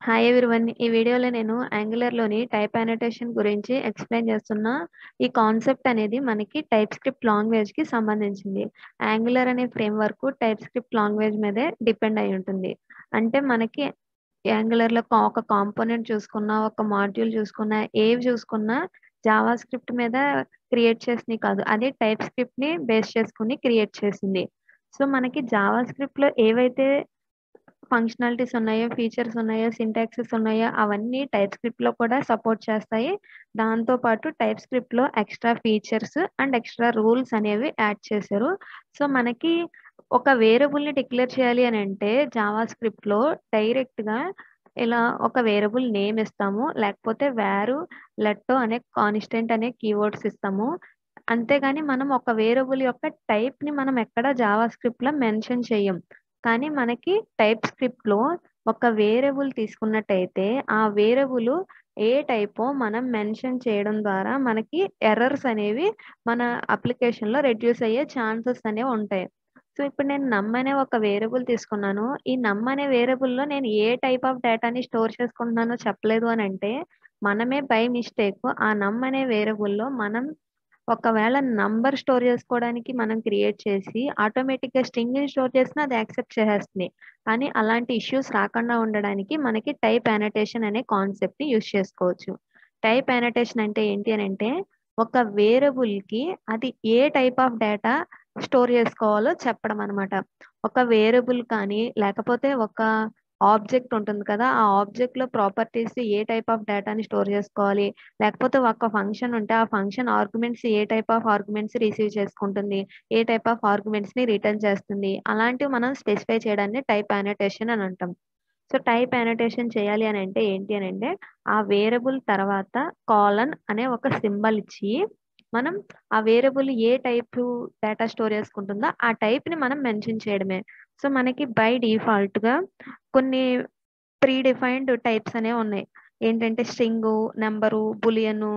Hi everyone. ఈ వీడియోలో నేను యాంగులర్‌లోని టైప్ అనోటేషన్ గురించి ఎక్స్‌ప్లెయిన్ చేస్తున్నా. ఈ కాన్సెప్ట్ అనేది మనకి టైప్‌స్క్రిప్ట్ లాంగ్వేజ్‌కి సంబంధించింది. యాంగులర్ అనే ఫ్రేమ్‌వర్క్ టైప్‌స్క్రిప్ట్ లాంగ్వేజ్ మీదే డిపెండ్ అయ్యి ఉంటుంది. అంటే మనకి యాంగులర్‌లో కా ఒక కాంపోనెంట్ చూసుకున్నా, ఒక మాడ్యూల్ చూసుకున్నా, ఏవి చూసుకున్నా జావా స్క్రిప్ట్ మీద క్రియేట్ చేసినయి కాదు. అది టైప్‌స్క్రిప్ట్‌ని బేస్ చేసుకొని క్రియేట్ చేసింది. సో, మనకి జావా స్క్రిప్ట్‌లో ఏవైతే ఫంక్షనాలిటీస్ ఉన్నాయో, ఫీచర్స్ ఉన్నాయో, సింటాక్సెస్ ఉన్నాయో అవన్నీ టైప్‌స్క్రిప్ట్‌లో కూడా సపోర్ట్ చేస్తాయి. దాంతో పాటు టైప్‌స్క్రిప్ట్‌లో extra features and extra rules అనేవి యాడ్ చేశారు. సో, మనకి ఒక వేరియబుల్‌ని డిక్లేర్ చేయాలి అనంటే జావా స్క్రిప్ట్‌లో డైరెక్ట్‌గా ఇలా ఒక వేరియబుల్ నేమ్ ఇస్తాము. లేకపోతే వారు, లెట్టో అనే కాన్‌స్టెంట్ అనే కీవర్డ్స్ ఇస్తాము. అంతేగాని మనం ఒక వేరియబుల్ యొక్క టైప్‌ని మనం ఎక్కడ జావా స్క్రిప్ట్‌లో మెన్షన్ చెయ్యం. కానీ మనకి టైప్‌స్క్రిప్ట్‌లో ఒక వేరియబుల్ తీసుకున్నట్టయితే ఆ వేరియబుల్ ఏ టైపో మనం మెన్షన్ చేయడం ద్వారా మనకి ఎర్రర్స్ అనేవి మన అప్లికేషన్‌లో రెడ్యూస్ అయ్యే ఛాన్సెస్ అనేవి ఉంటాయి. సో, ఇప్పుడు నేను నమ్ అనే ఒక వేరియబుల్ తీసుకున్నాను. ఈ నమ్ అనే వేరియబుల్‌లో నేను ఏ టైప్ ఆఫ్ డేటాని స్టోర్ చేసుకుంటున్నానో చెప్పలేదు అనంటే మనమే బై మిస్టేక్ ఆ నమ్ అనే వేరియబుల్‌లో మనం ఒకవేళ నంబర్ స్టోర్ చేసుకోవడానికి మనం క్రియేట్ చేసి ఆటోమేటిక్‌గా స్ట్రింగ్‌ని స్టోర్ చేసినా అది యాక్సెప్ట్ చేసేస్తుంది. కానీ అలాంటి ఇష్యూస్ రాకుండా ఉండడానికి మనకి టైప్ అనోటేషన్ అనే కాన్సెప్ట్‌ని యూజ్ చేసుకోవచ్చు. టైప్ అనోటేషన్ అంటే ఏంటి అనంటే ఒక వేరియబుల్‌కి అది ఏ టైప్ ఆఫ్ డేటా స్టోర్ చేసుకోవాలో చెప్పడం అనమాట. ఒక వేరియబుల్ కానీ లేకపోతే ఒక ఆబ్జెక్ట్ ఉంటుంది కదా! ఆ ఆబ్జెక్ట్‌లో ప్రాపర్టీస్ ఏ టైప్ ఆఫ్ డేటాని స్టోర్ చేసుకోవాలి. లేకపోతే ఒక ఫంక్షన్ ఉంటే ఆ ఫంక్షన్ ఆర్గ్యుమెంట్స్ ఏ టైప్ ఆఫ్ ఆర్గ్యుమెంట్స్ రిసీవ్ చేసుకుంటుంది. ఏ టైప్ ఆఫ్ ఆర్గ్యుమెంట్స్‌ని రిటర్న్ చేస్తుంది. అలాంటివి మనం స్పెసిఫై చేయడాన్ని టైప్ అనోటేషన్ అని అంటాం. సో, టైప్ అనోటేషన్ చేయాలి అనంటే ఏంటి అనంటే ఆ వేరియబుల్ తర్వాత కోలన్ అనే ఒక సింబల్ ఇచ్చి మనం ఆ వేరియబుల్ ఏ టైపు డేటా స్టోర్ చేసుకుంటుందో ఆ టైప్‌ని మనం మెన్షన్ చేయడమే. సో, మనకి బై డిఫాల్ట్‌గా కొన్ని ప్రీ డిఫైన్డ్ టైప్స్ అనేవి ఉన్నాయి. ఏంటంటే స్ట్రింగు, నంబరు, బూలియను,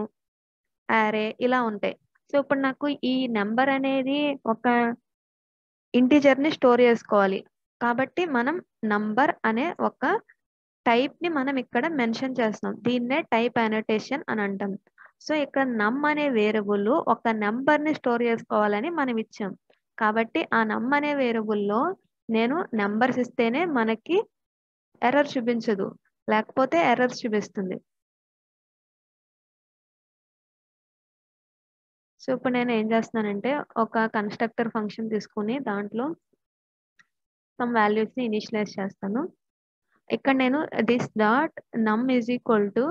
యారే ఇలా ఉంటాయి. సో, ఇప్పుడు నాకు ఈ నంబర్ అనేది ఒక ఇంటిజర్‌ని స్టోర్ చేసుకోవాలి. కాబట్టి మనం నంబర్ అనే ఒక టైప్‌ని మనం ఇక్కడ మెన్షన్ చేస్తున్నాం. దీన్నే టైప్ అనోటేషన్ అని అంటాం. సో, ఇక్కడ నమ్ అనే వేరియబుల్ ఒక నంబర్‌ని స్టోర్ చేసుకోవాలని మనం ఇచ్చాం. కాబట్టి ఆ నమ్ అనే వేరియబుల్‌లో నేను నంబర్స్ ఇస్తేనే మనకి ఎర్రర్ చూపించదు. లేకపోతే ఎర్రర్స్ చూపిస్తుంది. సో, ఇప్పుడు నేను ఏం చేస్తున్నానంటే ఒక కన్‌స్ట్రక్టర్ ఫంక్షన్ తీసుకొని దాంట్లో సమ్ వాల్యూస్‌ని ఇనిషియలైజ్ చేస్తాను. ఇక్కడ నేను this dot num is equal to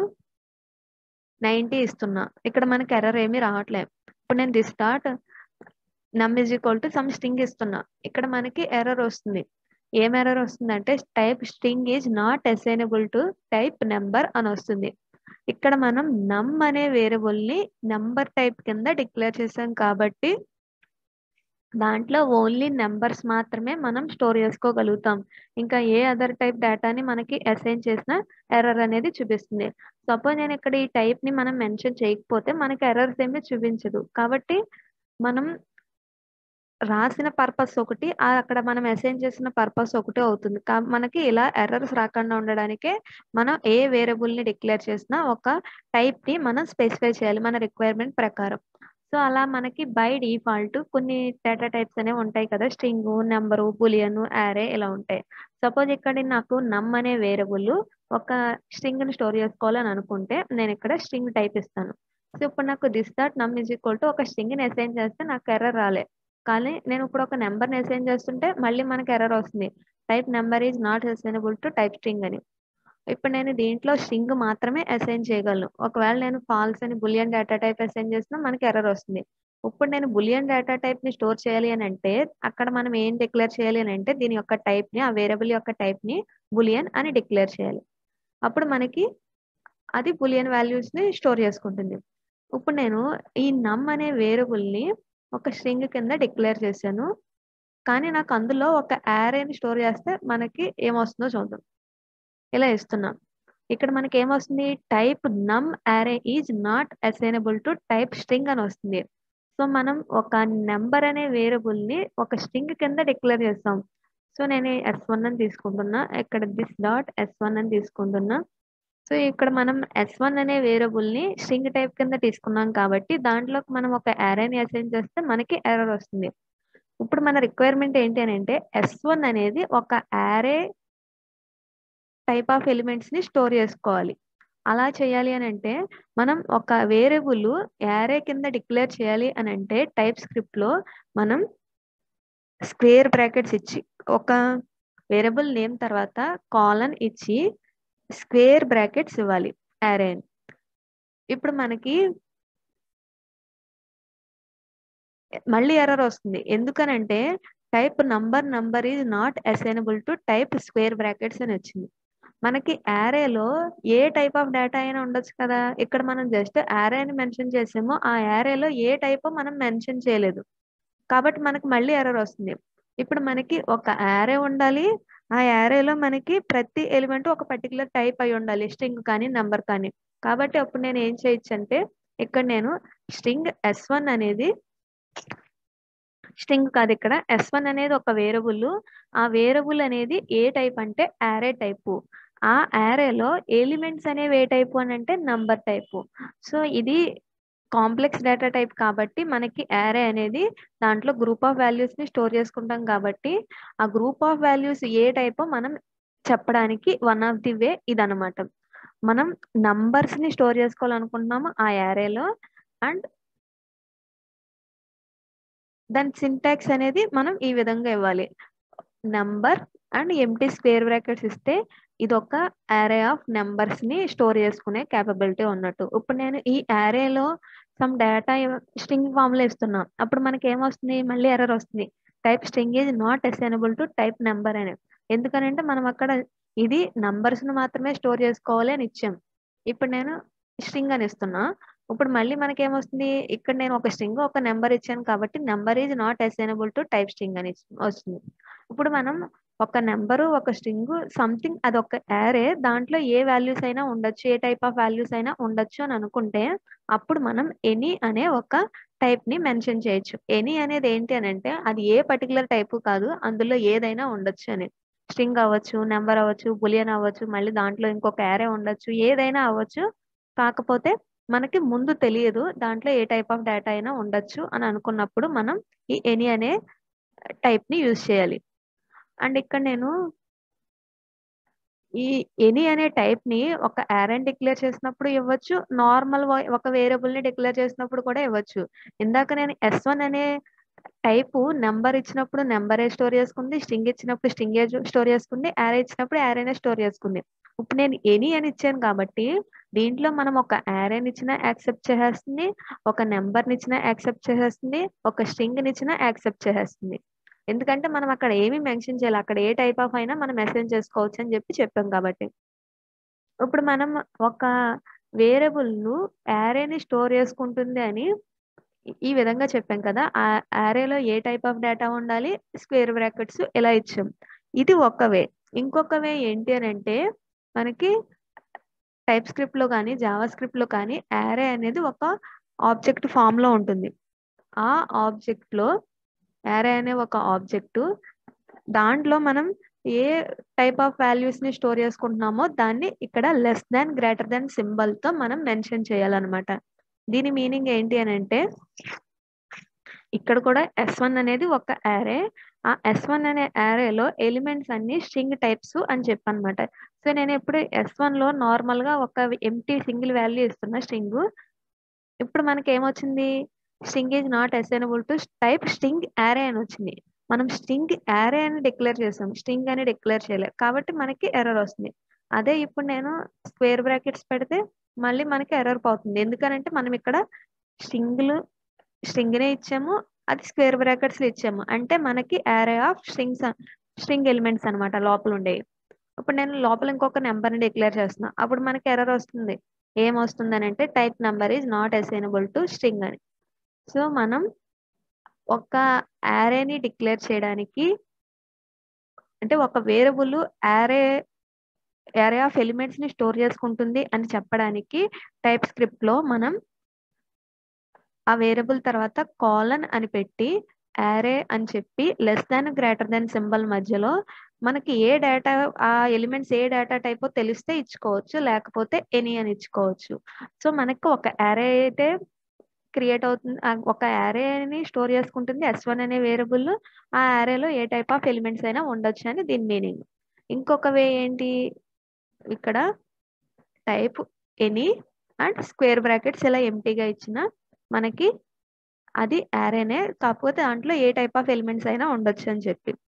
90 ఇస్తున్నా. ఇక్కడ మనకి ఎర్రర్ ఏమీ రావట్లే. ఇప్పుడు నేను this dot num is equal to some string ఇస్తున్నా. ఇక్కడ మనకి ఎర్రర్ వస్తుంది. ఏం ఎర్రర్ వస్తుందంటే type string is not assignable to type number అని వస్తుంది. ఇక్కడ మనం నమ్ అనే వేరియబుల్‌ని నంబర్ టైప్ కింద డిక్లేర్ చేసాం కాబట్టి దాంట్లో ఓన్లీ నంబర్స్ మాత్రమే మనం స్టోర్ చేసుకోగలుగుతాం. ఇంకా ఏ అదర్ టైప్ డేటాని మనకి అసైన్ చేసినా ఎర్రర్ అనేది చూపిస్తుంది. సపోజ్ నేను ఇక్కడ ఈ టైప్‌ని మనం మెన్షన్ చేయకపోతే మనకి ఎర్రర్స్ ఏమి చూపించదు. కాబట్టి మనం రాసిన పర్పస్ ఒకటి, ఆహ్, అక్కడ మనం అసైన్ చేసిన పర్పస్ ఒకటే అవుతుంది. కా మనకి ఇలా ఎర్రర్స్ రాకుండా ఉండడానికే మనం ఏ వేరియబుల్‌ని డిక్లేర్ చేసినా ఒక టైప్‌ని మనం స్పెసిఫై చేయాలి మన రిక్వైర్మెంట్ ప్రకారం. సో, అలా మనకి బై డిఫాల్ట్ కొన్ని డేటా టైప్స్ అనేవి ఉంటాయి కదా! స్ట్రింగు, నంబరు, బూలియను, యారే ఇలా ఉంటాయి. సపోజ్ ఇక్కడ నాకు నమ్ అనే వేరియబుల్ ఒక స్ట్రింగ్‌ని స్టోర్ చేసుకోవాలని అనుకుంటే నేను ఇక్కడ స్ట్రింగ్ టైప్ ఇస్తాను. సో, ఇప్పుడు నాకు this dot num is equal to ఒక స్ట్రింగ్‌ని అసైన్ చేస్తే నాకు ఎర్రర్ రాలే. కానీ నేను ఇప్పుడు ఒక నంబర్‌ని అసైన్ చేస్తుంటే మళ్ళీ మనకి ఎర్రర్ వస్తుంది. Type number is not assignable to type string అని. ఇప్పుడు నేను దీంట్లో స్ట్రింగ్ మాత్రమే అసైన్ చేయగలను. ఒకవేళ నేను ఫాల్స్ అని బూలియన్ డేటా టైప్ అసైన్ చేసినా మనకి ఎర్రర్ వస్తుంది. ఇప్పుడు నేను బూలియన్ డేటా టైప్‌ని స్టోర్ చేయాలి అనంటే అక్కడ మనం ఏం డిక్లేర్ చేయాలి అనంటే దీని యొక్క టైప్‌ని ఆ వేరియబుల్ యొక్క టైప్‌ని బూలియన్ అని డిక్లేర్ చేయాలి. అప్పుడు మనకి అది బూలియన్ వాల్యూస్‌ని స్టోర్ చేసుకుంటుంది. ఇప్పుడు నేను ఈ నమ్ అనే వేరియబుల్‌ని ఒక స్ట్రింగ్ కింద డిక్లేర్ చేశాను. కానీ నాకు అందులో ఒక యారేని స్టోర్ చేస్తే మనకి ఏమొస్తుందో చూద్దాం. ఇలా ఇస్తున్నా. ఇక్కడ మనకి ఏమొస్తుంది type num array is not assignable to type string అని వస్తుంది. సో, మనం ఒక నంబర్ అనే వేరియబుల్‌ని ఒక స్ట్రింగ్ కింద డిక్లేర్ చేస్తాం. సో నేను ఎస్ వన్ అని తీసుకుంటున్నా ఇక్కడ దిస్ డాట్ ఎస్ వన్ అని తీసుకుంటున్నా సో ఇక్కడ మనం ఎస్ వన్ అనే వేరియబుల్ ని స్ట్రింగ్ టైప్ కింద తీసుకున్నాం కాబట్టి దాంట్లోకి మనం ఒక అరేని అసైన్ చేస్తే మనకి ఎర్రర్ వస్తుంది ఇప్పుడు మన రిక్వైర్మెంట్ ఏంటి అని అంటే ఎస్ వన్ అనేది ఒక అరే టైప్ ఆఫ్ ఎలిమెంట్స్ ని స్టోర్ చేసుకోవాలి అలా చేయాలి అని అంటే మనం ఒక వేరియబుల్ యారే కింద డిక్లేర్ చేయాలి అని అంటే టైప్ స్క్రిప్ట్ లో మనం స్క్వేర్ బ్రాకెట్స్ ఇచ్చి ఒక వేరియబుల్ నేమ్ తర్వాత కాలన్ ఇచ్చి స్క్వేర్ బ్రాకెట్స్ ఇవ్వాలి యారే ఇప్పుడు మనకి మళ్ళీ ఎర్రర్ వస్తుంది ఎందుకనంటే type number number is not assignable to type square brackets అని వచ్చింది మనకి యారేలో ఏ టైప్ ఆఫ్ డేటా అయినా ఉండొచ్చు కదా ఇక్కడ మనం జస్ట్ యారే అని మెన్షన్ చేసాము ఆ యారేలో ఏ టైప్ మనం మెన్షన్ చేయలేదు కాబట్టి మనకి మళ్ళీ ఎర్రర్ వస్తుంది ఇప్పుడు మనకి ఒక యారే ఉండాలి ఆ యారేలో మనకి ప్రతి ఎలిమెంట్ ఒక పర్టికులర్ టైప్ అయి ఉండాలి స్ట్రింగ్ కానీ నెంబర్ కానీ కాబట్టి అప్పుడు నేను ఏం చేయొచ్చు అంటే ఇక్కడ నేను స్ట్రింగ్ ఎస్ వన్ అనేది స్ట్రింగ్ కాదు ఇక్కడ ఎస్ వన్ అనేది ఒక వేరియబుల్ ఆ వేరియబుల్ అనేది ఏ టైప్ అంటే యారే టైపు ఆ యారేలో ఎలిమెంట్స్ అనేవి ఏ టైపు అని అంటే నంబర్ టైపు సో ఇది కాంప్లెక్స్ డేటా టైప్ కాబట్టి మనకి యారే అనేది దాంట్లో గ్రూప్ ఆఫ్ వాల్యూస్ ని స్టోర్ చేసుకుంటాం కాబట్టి ఆ గ్రూప్ ఆఫ్ వాల్యూస్ ఏ టైపో మనం చెప్పడానికి వన్ ఆఫ్ ది వే ఇదనమాట మనం నంబర్స్ ని స్టోర్ చేసుకోవాలనుకుంటున్నాము ఆ యారేలో అండ్ దాని సింటాక్స్ అనేది మనం ఈ విధంగా ఇవ్వాలి number and empty square brackets ఇస్తే ఇది ఒక యారే ఆఫ్ నెంబర్స్ ని స్టోర్ చేసుకునే క్యాపబిలిటీ ఉన్నట్టు ఇప్పుడు నేను ఈ యారేలో సమ్ డేటా స్ట్రింగ్ ఫామ్ లో ఇస్తున్నా అప్పుడు మనకి ఏమొస్తుంది మళ్ళీ ఎర్రర్ వస్తుంది type string is not assignable to type number అని ఎందుకనంటే మనం అక్కడ ఇది నంబర్స్ ను మాత్రమే స్టోర్ చేసుకోవాలి అని ఇచ్చాం ఇప్పుడు నేను స్ట్రింగ్ అని ఇస్తున్నా ఇప్పుడు మళ్ళీ మనకి ఏమొస్తుంది ఇక్కడ నేను ఒక స్ట్రింగ్ ఒక నెంబర్ ఇచ్చాను కాబట్టి number is not assignable to type string అని వస్తుంది ఇప్పుడు మనం ఒక నెంబరు ఒక స్ట్రింగ్ సంథింగ్ అది ఒక యారే దాంట్లో ఏ వాల్యూస్ అయినా ఉండొచ్చు ఏ టైప్ ఆఫ్ వాల్యూస్ అయినా ఉండొచ్చు అని అనుకుంటే అప్పుడు మనం ఎనీ అనే ఒక టైప్ ని మెన్షన్ చేయొచ్చు ఎనీ అనేది ఏంటి అని అంటే అది ఏ పర్టికులర్ టైప్ కాదు అందులో ఏదైనా ఉండొచ్చు అని స్ట్రింగ్ అవ్వచ్చు నెంబర్ అవ్వచ్చు బులియన్ అవ్వచ్చు మళ్ళీ దాంట్లో ఇంకొక యారే ఉండొచ్చు ఏదైనా అవ్వచ్చు కాకపోతే మనకి ముందు తెలియదు దాంట్లో ఏ టైప్ ఆఫ్ డేటా అయినా ఉండొచ్చు అని అనుకున్నప్పుడు మనం ఈ ఎనీ అనే టైప్ ని యూజ్ చేయాలి అండ్ ఇక్కడ నేను ఈ ఎనీ అనే టైప్ ని ఒక యారన్ డిక్లేర్ చేసినప్పుడు ఇవ్వచ్చు నార్మల్ ఒక వేరియబుల్ ని డిక్లేర్ చేసినప్పుడు కూడా ఇవ్వచ్చు ఇందాక నేను ఎస్ వన్ అనే టైప్ నెంబర్ ఇచ్చినప్పుడు నెంబరే స్టోర్ చేసుకుంది స్ట్రింగ్ ఇచ్చినప్పుడు స్ట్రింగ్ స్టోర్ చేసుకుంది యారే ఇచ్చినప్పుడు యారేనే స్టోర్ చేసుకుంది ఇప్పుడు నేను ఎనీ అని ఇచ్చాను కాబట్టి దీంట్లో మనం ఒక యారేని ఇచ్చినా యాక్సెప్ట్ చేసేస్తుంది ఒక నెంబర్ని ఇచ్చినా యాక్సెప్ట్ చేసేస్తుంది ఒక స్ట్రింగ్ ఇచ్చినా యాక్సెప్ట్ చేసేస్తుంది ఎందుకంటే మనం అక్కడ ఏమి మెన్షన్ చేయాలి అక్కడ ఏ టైప్ ఆఫ్ అయినా మనం మెసేజ్ చేసుకోవచ్చు అని చెప్పి చెప్పాం కాబట్టి ఇప్పుడు మనం ఒక వేరియబుల్ ను యారేని స్టోర్ చేసుకుంటుంది అని ఈ విధంగా చెప్పాం కదా ఆ యారేలో ఏ టైప్ ఆఫ్ డేటా ఉండాలి స్క్వేర్ బ్రాకెట్స్ ఎలా ఇచ్చాం ఇది ఒక వే ఇంకొక వే ఏంటి అని అంటే మనకి టైప్ స్క్రిప్ట్ లో కానీ జావా స్క్రిప్ట్ లో కానీ యారే అనేది ఒక ఆబ్జెక్ట్ ఫామ్ లో ఉంటుంది ఆ ఆబ్జెక్ట్ లో యారే అనే ఒక ఆబ్జెక్ట్ దాంట్లో మనం ఏ టైప్ ఆఫ్ వాల్యూస్ ని స్టోర్ చేసుకుంటున్నామో దాన్ని ఇక్కడ less than greater than symbol తో మనం మెన్షన్ చేయాలన్నమాట దీని మీనింగ్ ఏంటి అని అంటే ఇక్కడ కూడా ఎస్ వన్ అనేది ఒక యారే ఆ ఎస్ వన్ అనే యారేలో ఎలిమెంట్స్ అన్ని స్ట్రింగ్ టైప్స్ అని చెప్పనమాట సో నేను ఎప్పుడు ఎస్ వన్ లో నార్మల్ గా ఒక ఎంటీ సింగిల్ వాల్యూ ఇస్తున్నా స్ట్రింగ్ ఇప్పుడు మనకి ఏమొచ్చింది string is not assignable to type string array అని వచ్చింది మనం స్ట్రింగ్ యారే అని డిక్లేర్ చేసాం స్ట్రింగ్ అని డిక్లేర్ చేయలేదు కాబట్టి మనకి ఎర్రర్ వస్తుంది అదే ఇప్పుడు నేను స్క్వేర్ బ్రాకెట్స్ పెడితే మళ్ళీ మనకి ఎర్రర్ పోతుంది ఎందుకనంటే మనం ఇక్కడ స్ట్రింగ్లు స్ట్రింగ్నే ఇచ్చాము అది స్క్వేర్ బ్రాకెట్స్ ఇచ్చాము అంటే మనకి array of strings string elements అనమాట లోపల ఉండేవి ఇప్పుడు నేను లోపల ఇంకొక నెంబర్ని డిక్లేర్ చేస్తున్నా అప్పుడు మనకి ఎర్రర్ వస్తుంది ఏం వస్తుంది అని అంటే type number is not assignable to string అని సో మనం ఒక యారేని డిక్లేర్ చేయడానికి అంటే ఒక variable array array of elements ని స్టోర్ చేసుకుంటుంది అని చెప్పడానికి టైప్ స్క్రిప్ట్ లో మనం ఆ వేరియబుల్ తర్వాత కాలన్ అని పెట్టి యారే అని చెప్పి less than greater than symbol మధ్యలో మనకి ఏ డేటా ఆ ఎలిమెంట్స్ ఏ డేటా టైపో తెలిస్తే ఇచ్చుకోవచ్చు లేకపోతే ఎనీ అని ఇచ్చుకోవచ్చు సో మనకి ఒక యారే అయితే క్రియేట్ అవుతుంది ఆ ఒక యారేని స్టోర్ చేసుకుంటుంది ఎస్ వన్ అనే వేరియబుల్ ఆ యారేలో ఏ టైప్ ఆఫ్ ఎలిమెంట్స్ అయినా ఉండొచ్చు అని దీని మీనింగ్ ఇంకొక వే ఏంటి ఇక్కడ type any and square brackets ఇలా ఎంటీగా ఇచ్చిన మనకి అది యారేనే కాకపోతే దాంట్లో ఏ టైప్ ఆఫ్ ఎలిమెంట్స్ అయినా ఉండొచ్చు అని చెప్పి